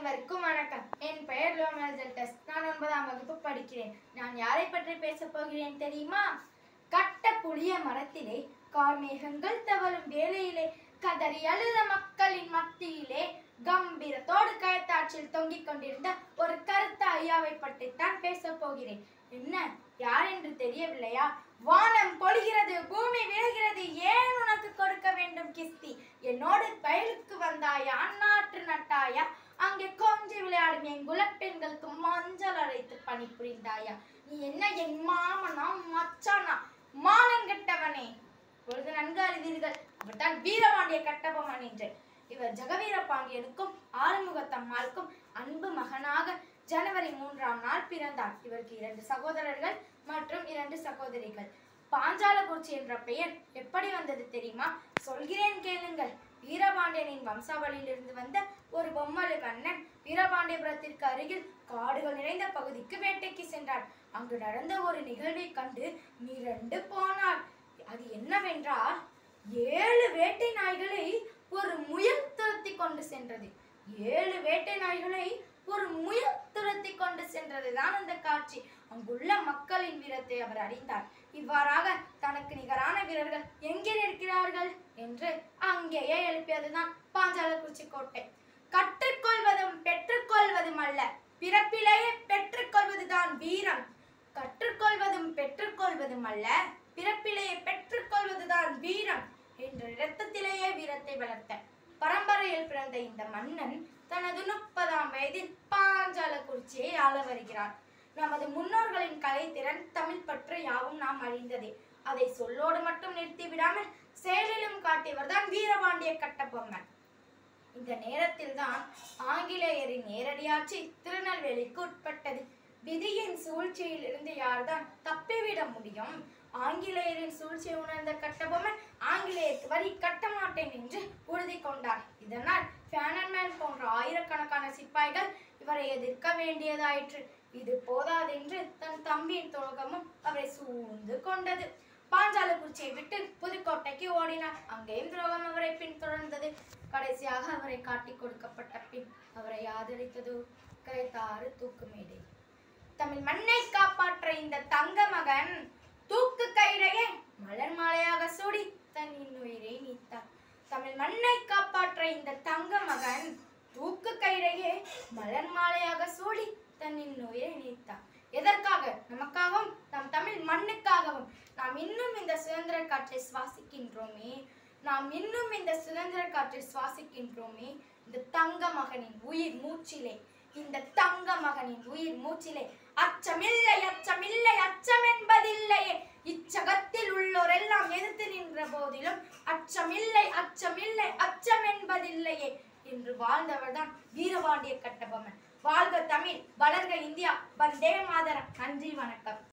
அனைவருக்கும் வணக்கம் என் பெயர் லோமல் ஜெல்டஸ் நான் ஒன்பதாம் வகுப்பு படிக்கிறேன் நான் யாரை பற்றி பேசப் போகிறேன் தெரியுமா கட்ட புளிய மரத்திலே கார்மேகங்கள் தவழும் வேளையிலே கதறி அழுத மக்களின் மத்தியிலே கம்பீரத்தோடு கயத்தாற்றில் தொங்கிக் கொண்டிருந்த ஒரு கருத்த ஐயாவை பற்றித்தான் பேசப் போகிறேன் என்ன யார் என்று தெரியவில்லையா வானம் பொழிகிறது பூமி விழுகிறது ஏன் உனக்கு கொடுக்க வேண்டும் கிஸ்தி என்னோடு வயலுக்கு வந்தாயா அந்நாற்று நட்டாயா அங்கே கொஞ்சி விளையாடும் என் குலப்பெண்களுக்கு மஞ்சள் அரைத்து பணிபுரிந்தாயா நீ என்ன என் மாமனா மச்சானா மானங்கெட்டவனே பொழுது நன்கு அறிந்தீர்கள் அவர்தான் வீரபாண்டிய கட்டபொம்மன் என்று இவர் ஜெகவீர பாண்டியனுக்கும் ஆறுமுகத்தம்மாளுக்கும் அன்பு மகனாக ஜனவரி மூன்றாம் நாள் பிறந்தார் இவருக்கு இரண்டு சகோதரர்கள் மற்றும் இரண்டு சகோதரிகள் பாஞ்சாலகுறிச்சி என்ற பெயர் எப்படி வந்தது தெரியுமா சொல்கிறேன் கேளுங்கள் வீரபாண்டியனின் வம்சாவளியிலிருந்து வந்த ஒரு பொம்மலு கண்ணன் வீரபாண்டியபுரத்திற்கு அருகில் காடுகள் நிறைந்த பகுதிக்கு வேட்டைக்கு சென்றார் அங்கு நடந்த ஒரு நிகழ்வை கண்டு மிரண்டு போனார் அது என்னவென்றால் ஏழு வேட்டை நாய்களை ஒரு முயல் துரத்தி கொண்டு சென்றது ஏழு வேட்டை நாய்களை ஒரு முயல் துரத்தி கொண்டு சென்றதுதான் அந்த காட்சி அங்குள்ள மக்களின் வீரத்தை அவர் அறிந்தார் இவ்வாறாக தனக்கு நிகரான வீரர்கள் எங்கே இருக்கிறார்கள் என்று அங்கேயே எழுப்பியதுதான் பாஞ்சாலக்குறிச்சி கோட்டை கற்றுக்கொள்வதும் பெற்றுக்கொள்வதும் அல்ல பிறப்பிலேயே பெற்றுக்கொள்வதுதான் வீரம் கற்றுக்கொள்வதும் பெற்றுக்கொள்வதும் அல்ல பிறப்பிலேயே பெற்றுக்கொள்வதுதான் வீரம் என்ற இரத்தத்திலேயே வீரத்தை வளர்த்த பரம்பரையில் பிறந்த இந்த மன்னன் தனது முப்பதாம் வயதில் பாஞ்சாலக்குறிச்சியை ஆள வருகிறார் நமது முன்னோர்களின் கலைத்திறன் தமிழ் பற்று யாவும் நாம் அறிந்ததே அதை சொல்லோடு மட்டும் நிறுத்தி விடாமல் செயலிலும் காட்டியவர்தான் வீரபாண்டிய கட்டபொம்மன் இந்த நேரத்தில் தான் ஆங்கிலேயரின் நேரடியாட்சி திருநெல்வேலிக்கு உட்பட்டது விதியின் சூழ்ச்சியில் இருந்து யார்தான் தப்பிவிட முடியும் ஆங்கிலேயரின் சூழ்ச்சியை உணர்ந்த கட்டபொம்மன் ஆங்கிலேயருக்கு வரி கட்ட மாட்டேன் என்று உறுதி கொண்டார் இதனால் ஃபேனன்மேன் போன்ற ஆயிரக்கணக்கான சிப்பாய்கள் இவரை எதிர்க்க வேண்டியதாயிற்று இது போதாதென்று தன் தம்பியின் துரோகமும் அவரை சூழ்ந்து கொண்டது பாஞ்சாலக்குறிச்சியை விட்டு புதுக்கோட்டைக்கு ஓடினார் அங்கேயும் துரோகம் அவரை பின்தொடர்ந்தது கடைசியாக அவரை காட்டிக் கொடுக்கப்பட்ட பின் அவரை ஆதரித்தது கைத்தாறு தூக்கு மேடை தமிழ் மண்ணை காப்பாற்ற இந்த தங்க மகன் தூக்கு கயிறையே மலர் மாலையாக சூடி தன் இன்னுயிரை நீத்தார் தமிழ் மண்ணை காப்பாற்ற இந்த தங்க மகன் தூக்கு கயிறையே மலர் மாலையாக சூடி தன் இன்னுயிரை நீத்தார் எதற்காக நமக்காகவும் நம் தமிழ் மண்ணுக்காகவும் நாம் இன்னும் இந்த சுதந்திர காற்றை சுவாசிக்கின்றோமே நாம் இன்னும் இந்த சுதந்திர காற்றை சுவாசிக்கின்றோமே இந்த தங்க மகனின் உயிர் மூச்சிலே இந்த தங்க மகனின் உயிர் மூச்சிலே அச்சமில்லை அச்சமில்லை அச்சம் என்பதில்லையே இச்சகத்தில் உள்ளோரெல்லாம் எதிர்த்து நின்ற போதிலும் அச்சமில்லை அச்சமில்லை அச்சம் என்பதில்லையே என்று வாழ்ந்தவர்தான் வீரபாண்டிய கட்டபொம்மன் வாழ்க தமிழ் வளர்க இந்தியா வந்தே மாதரம் நன்றி வணக்கம்